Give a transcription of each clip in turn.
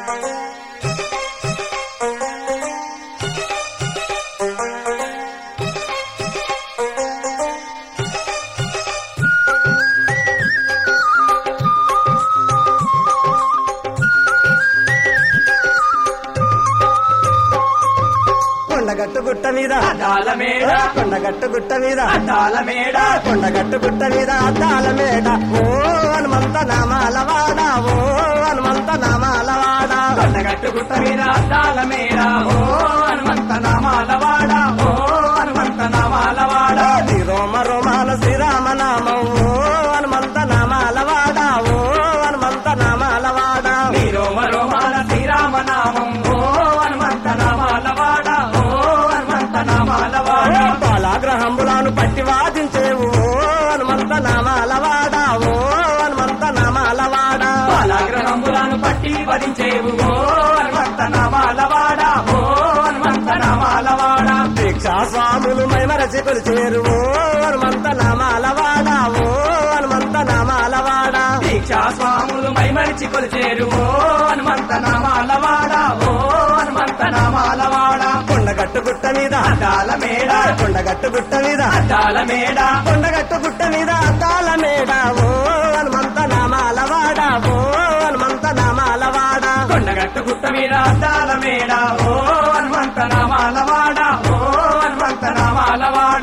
కొండగట్టు గుట్ట మీద అద్దాల మేడ కొండగట్టు గుట్ట మీద అద్దాల మేడ కొండగట్టు గుట్ట మీద అద్దాల మేడ ఓ హనుమంత నామాలవాడ ఓ హనుమంత నామాలవాడ కొండగట్టు గుట్ట మీద అద్దాల మేడ ఓ హనుమంత నామాల వాడ ఓ హనుమంత నామాల వాడ నీ రోమ రోమాల శ్రీరామ నామం ఓ హనుమంత నామాలవాడ ఓ హనుమంత నామాలవాడ నీరో మరోమాల శ్రీరామ నామం ఓ హనుమంత నామాల వాడ ఓ హనుమంత నామాల వాడ బాలాగ్రహంబులను పట్టి వాదించేవు ఓ హనుమంత నామాలవాడ ఓ హనుమంత నామాలవాడ బాలాగ్రహంబులను పట్టి వరించేవు ఓ హనుమంత నామాల వాడ ఓ హనుమంత నామాల వాడ దీక్షా స్వాములు మైమరచి కొలిచేరు ఓ హనుమంత నామాలవాడ ఓ హనుమంత నామాలవాడ దీక్షా స్వాములు మైమరిచి కొలిచేరు ఓ హనుమంత నామాల వాడ ఓ హనుమంత నామాల వాడ కొండగట్టు గుట్ట మీద అద్దాల మేడ కొండగట్టు గుట్ట మీద అద్దాల మేడ కొండగట్టు గుట్ట మీద అద్దాల మేడ ఓ హనుమంత నామాలవాడ ఓ హనుమంత నామాలవాడ కొండగట్టు గుట్ట మీద అద్దాల మేడ ఓ హనుమంత నామాల వాడ ఓ హనుమంత నామాల వాడ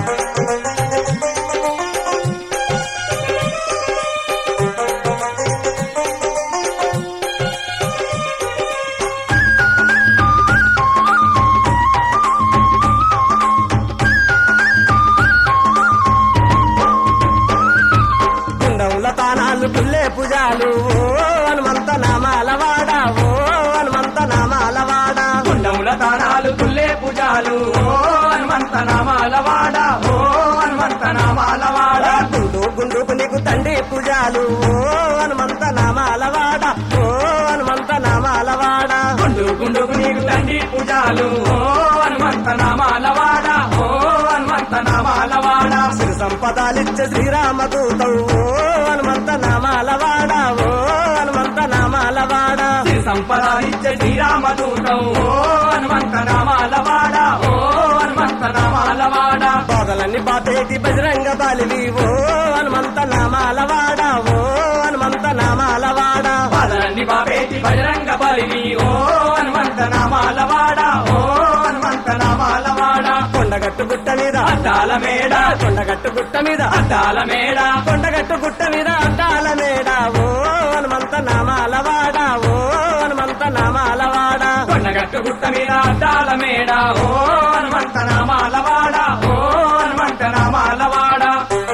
గుండముల తానాలు పుల్లే పూజాలు ఓ హనుమంత నామాలవాడ ఓ హనుమంత నామాలవాడ గుండముల తానాలు పుల్లే పూజాలు ఓ హనుమంత నామాల వాడ ఓ హనుమంత నామాల వాడ గుండు గుండుకు నీకు తండ్రి పూజాలు ఓ హనుమంత నామాలవాడ ఓ హనుమంత నామాలవాడ గుండు గుండుకు నీకు తండ్రి పూజాలు ఓ హనుమంత నామాల వాడ ఓ హనుమంత నామాల వాడ సిరి సంపదాలిచ్చే శ్రీరామదూతం ఓ హనుమంత నామాలవాడ ఓ హనుమంత నామాలవాడ శ్రీ సంపద ఇచ్చే శ్రీరామదూతం ఓ హనుమంత నామాల వాడ ఓ హనుమంత నామాల వాడ బాధలన్నీ బాతేటి బజరంగ బాలివి ఓ హనుమంత నామాలవాడ ఓ హనుమంత నామాలవాడ పాదలన్నీ బాబేటి బజరంగ బలివి ఓ హనుమంత నామాల వాడ ఓ హనుమంత నామాల వాడ కొండగట్టు గుట్ట మీద అద్దాల మేడ కొండగట్టు గుట్ట మీద అద్దాల మేడ కొండగట్టు గుట్ట మీద అద్దాల మేడ ఓ హనుమంత నామాలవాడ ఓ హనుమంత నామాలవాడ కొండగట్టు గుట్ట మీద అద్దాల మేడ ఓ హనుమంత నామాల వాడ ఓ హనుమంత నామాల వాడ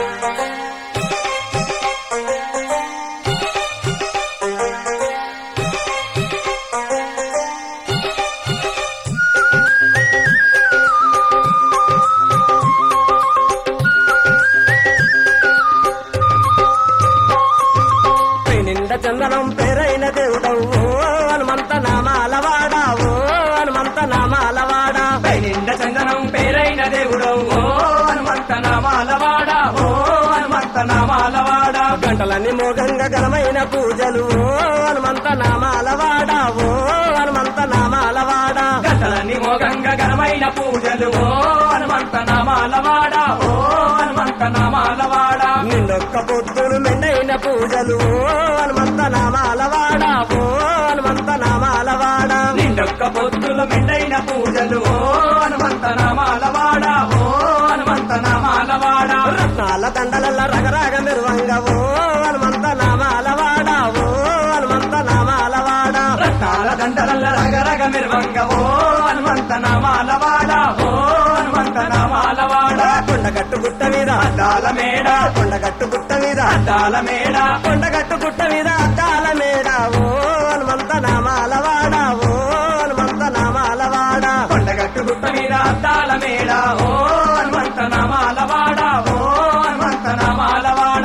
పై నిండ చందనం పేరైన దేవుడవు ఓ హనుమంత నామాలవాడ ఓ హనుమంత నామాలవాడ పై నిండ చందనం పేరైన దేవుడు ఓ హనుమంత నామాల వాడ ఓ హనుమంత నామాల వాడ గంటలన్నీ మోగంగా ఘనమైన పూజలు ఓ హనుమంత నామాలవాడ ఓ హనుమంత నామాలవాడ గతలని మోగంగా ఘనమైన పూజలు ఓ హనుమంత నామాల వాడ ఓ హనుమంత నామాల వాడ నిన్నొక్క పొద్దులు మెండైన పూజలు ఓ హనుమంత నామాలవాడ ఓ హనుమంత నామాలవాడ నిండొక్క పొత్తుల మెండైన పూజలు ఓ హనుమంత నామాల వాడ ఓ హనుమంత నామాల వాడ రత్నాల దండలల్ల రగరాగ నిర్వంగ ఓ హనుమంత నామాలవాడ ఓ హనుమంత నామాలవాడ రత్నాల దండలల్ల రగరగ మిర్వంగ ఓ హనుమంత నామాల వాడ ఓ హనుమంత నామాల వాడ కొండగట్టు గుట్ట మీద అద్దాల మేడ కొండగట్టు గుట్ట మీద అద్దాల మేడ కొండగట్టు గుట్ట మీద అద్దాల మేడ ఓ హనుమంత నామాలవాడ ఓ హనుమంత నామాలవాడ కొండగట్టు గుట్ట మీద అద్దాల మేడ ఓ హనుమంత నామాల వాడ ఓ హనుమంత నామాల వాడ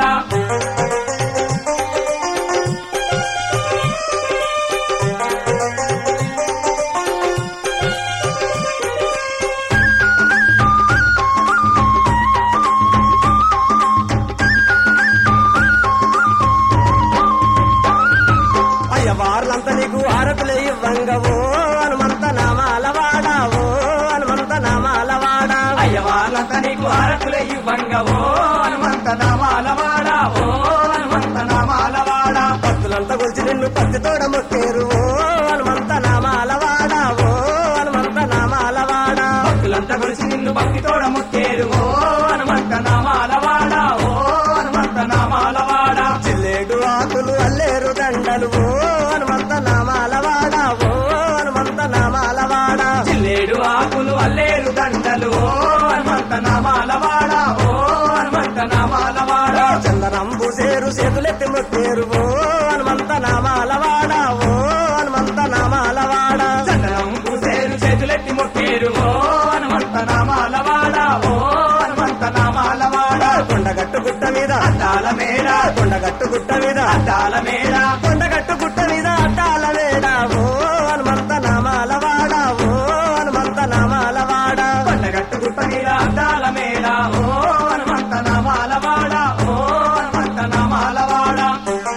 అయ్యవార్లంతా నీకు నీకు హారతులే ఇవ్వంగవో హనుమంత నామాల వాడావో హనుమంత నామాల వాడా అయ్య వాళ్ళంతా నీకు హారతులే ఇవ్వంగా ఓ హనుమంత నామాల వాడా ఓ హనుమంత నామాల వాడా భక్తులంతా కొలిచి నిన్ను పత్తి తోడ మొక్కేరు ఓ హనుమంత నామాల వాడావో హనుమంత నామాల వాడా భక్తులంతా కలిసి నిన్ను భక్తితోడ ముక్కేరు ఓ హనుమంత నామాల వాడా ఓ హనుమంత నామాల వాడా చిల్లేడు ఆకులు అల్లేరు దండలు ఓ హనుమంత నామాల వాడావో హనుమంత నామాల వాడా చిల్లేడు ఆకులు అల్లేరు దండలు ఓ హనుమంత నామాల వాడా ఓ హనుమంత నామాల వాడా చందనంబు సేరు చేతులెత్తి మొక్కేరు ఓ హనుమంత నామాల వాడావో హనుమంత నామాల వాడా చందనం పూసేరు చేతులెత్తి మొక్కేరు ఓ హనుమంత నామాల వాడా ఓ హనుమంత నామాల వాడా కొండగట్టు గుట్ట మీద అద్దాల మేడ కొండగట్టు గుట్ట మీద అద్దాల మేడ కొండగట్టు గుట్ట మీద అడ్డాల వేడావో హనుమంత నామాల వాడావో హనుమంత నామాల వాడా కొండగట్టు గుట్ట మీద అద్దాల మేడ ఓ హనుమంత నామాల వాడా ఓ హనుమంత నామాల వాడా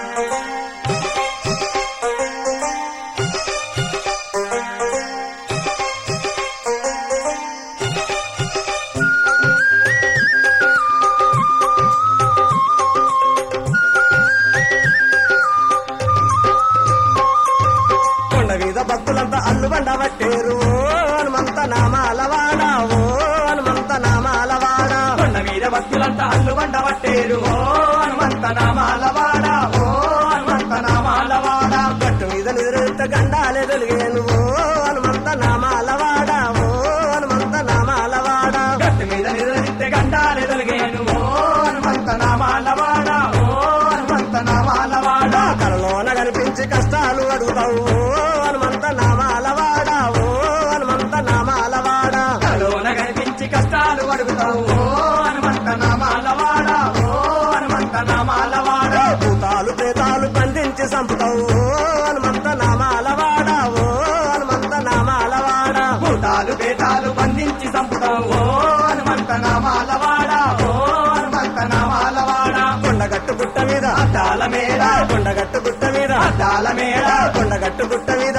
కొండ మీద భక్తులంతా అల్లు బండ పట్టేరు ఓ హనుమంత నామాల వాడావో హనుమంత నామాల వాడా కొండ మీద భక్తులంతా అల్లు బండ పట్టేరు ఓ హనుమంత నామాల వాడా ఓ హనుమంత నామాల వాడా గట్టు మీద నిద్రెత్త గండాలే తొలిగేను ఓ హనుమంత నామాల వాడావో హనుమంత నామాల వాడా గట్టు మీద నిద్రనిత్తే గండాలే తొలగేను ఓ హనుమంత నామాల వాడా ఓ హనుమంత నామాల వాడా కలలోన కనిపించి కష్టాలు అడుగుతావు ఓ హనుమంత నామాల వాడావో హనుమంత నామాల వాడా కలోన కనిపించి కష్టాలు అడుగుతావు ఓ హనుమంత నామాల వాడా ఓ హనుమంత నామాల వాడా భూతాలు ప్రేతాలు బంధించి చంపుతావు ఓ హనుమంత నామాల వాడావో హనుమంత నామాల వాడా భూతాలు బేతాలు బంధించి చంపుతావు ఓ హనుమంత నామాల వాడా ఓ హనుమంత నామాల వాడా కొండగట్టు గుట్ట మీద అద్దాల మేడ కొండగట్టు గుట్ట మీద అద్దాల మేడ కొండగట్టు గుట్ట మీద